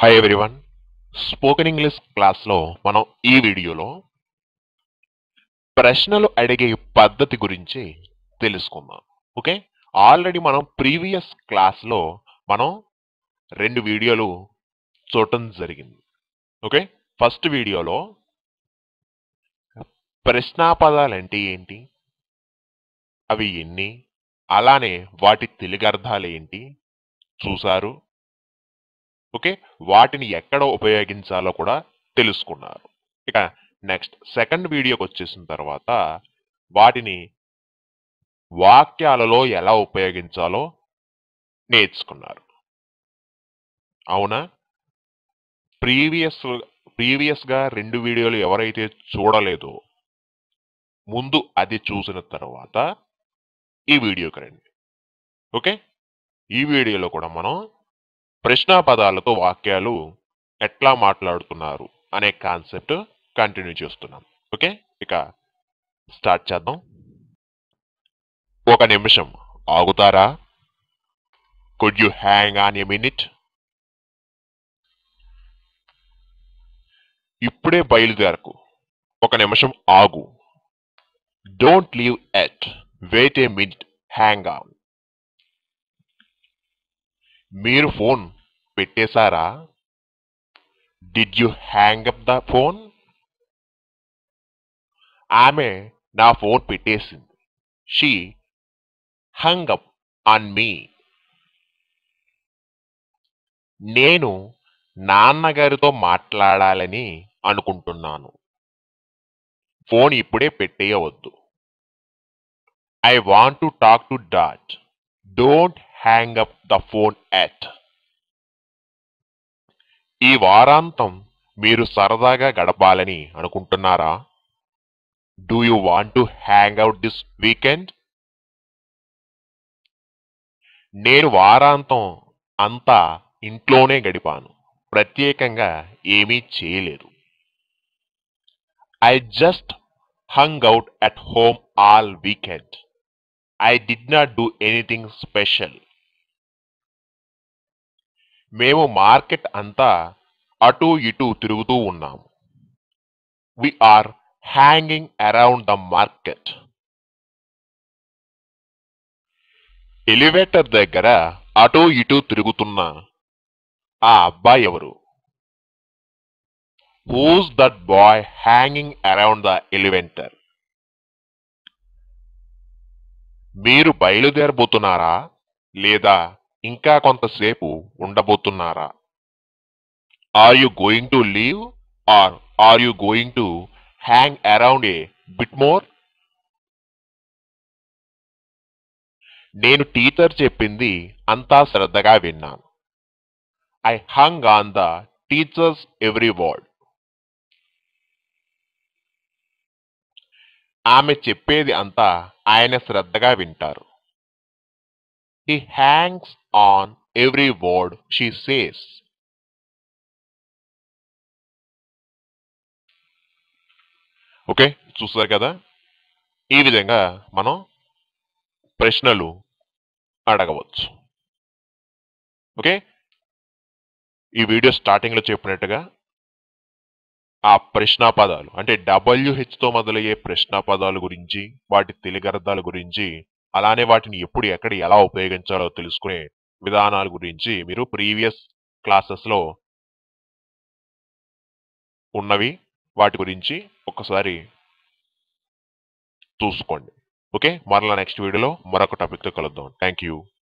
hi everyone spoken English క్లాస్లో మనం ఈ వీడియోలో ప్రశ్నలు అడిగే పద్ధతి గురించి తెలుసుకుందాం ఓకే ఆల్రెడీ మనం ప్రీవియస్ క్లాస్లో మనం రెండు వీడియోలు చూడటం జరిగింది ఓకే ఫస్ట్ వీడియోలో ప్రశ్నాపదాలు అంటే ఏంటి అవి ఎన్ని అలానే వాటి తెలుగు అర్థాలు ఏంటి చూసారు ఓకే వాటిని ఎక్కడ ఉపయోగించాలో కూడా తెలుసుకున్నారు ఇక నెక్స్ట్ సెకండ్ వీడియోకి వచ్చేసిన తర్వాత వాటిని వాక్యాలలో ఎలా ఉపయోగించాలో నేర్చుకున్నారు అవునా ప్రీవియస్ ప్రీవియస్గా రెండు వీడియోలు ఎవరైతే చూడలేదో ముందు అది చూసిన తర్వాత ఈ వీడియోకి రండి ఓకే ఈ వీడియోలో కూడా మనం ప్రశ్నా పదాలతో వాక్యాలు ఎట్లా మాట్లాడుతున్నారు అనే కాన్సెప్ట్ కంటిన్యూ చేస్తున్నాం ఓకే ఇక స్టార్ట్ చేద్దాం ఒక నిమిషం ఆగుతారా could you hang on a minute ఇప్పుడే బయలుదేరకు ఒక నిమిషం ఆగు don't leave yet wait a minute hang on మీరు ఫోన్ పెట్టేశారా did you hang up the phone ఆమె నా ఫోన్ పెట్టేసింది she hung up on me నేను నాన్నగారితో మాట్లాడాలని అనుకుంటున్నాను ఫోన్ ఇప్పుడే పెట్టేయవద్దు I want to talk to dad don't hang up the phone at ఈ వారాంతం మీరు సరదాగా గడపాలని అనుకుంటున్నారా do you want to hang out this weekend నేను వారాంతం అంతా ఇంట్లోనే గడిపాను ప్రత్యేకంగా ఏమీ చేయలేదు I just hung out at home all weekend I did not do anything special మేము మార్కెట్ అంతా అటు ఇటు తిరుగుతూ ఉన్నాము we are hanging around the market elevator దగ్గర అటు ఇటు తిరుగుతున్న ఆ అబ్బాయి ఎవరు who's that boy hanging around the elevator మీరు బయలుదేరబోతున్నారా లేదా ఇంకా కొంతసేపు ఉండబోతున్నారా are you going to leave or are you going to hang around a bit more నేను టీచర్ చెప్పింది అంతా శ్రద్ధగా విన్నాను I hung on the teacher's every word ఆమె చెప్పేది అంతా ఆయన శ్రద్ధగా వింటారు he hangs on every word she says okay చూస్తారు కదా ఈ విధంగా మనం ప్రశ్నలు అడగవచ్చు ఓకే ఈ వీడియో స్టార్టింగ్లో చెప్పినట్టుగా ఆ ప్రశ్నాపదాలు అంటే డబ్ల్యూహెచ్తో మొదలయ్యే ప్రశ్నాపదాల గురించి వాటి తెలుగు అర్థాల గురించి అలానే వాటిని ఎప్పుడు ఎక్కడ ఎలా ఉపయోగించాలో తెలుసుకునే విధానాల గురించి మీరు ప్రీవియస్ క్లాసెస్లో ఉన్నవి వాటి గురించి ఒకసారి చూసుకోండి ఓకే మరలా నెక్స్ట్ వీడియోలో మరొక టాపిక్తో కలుద్దాం థ్యాంక్ యూ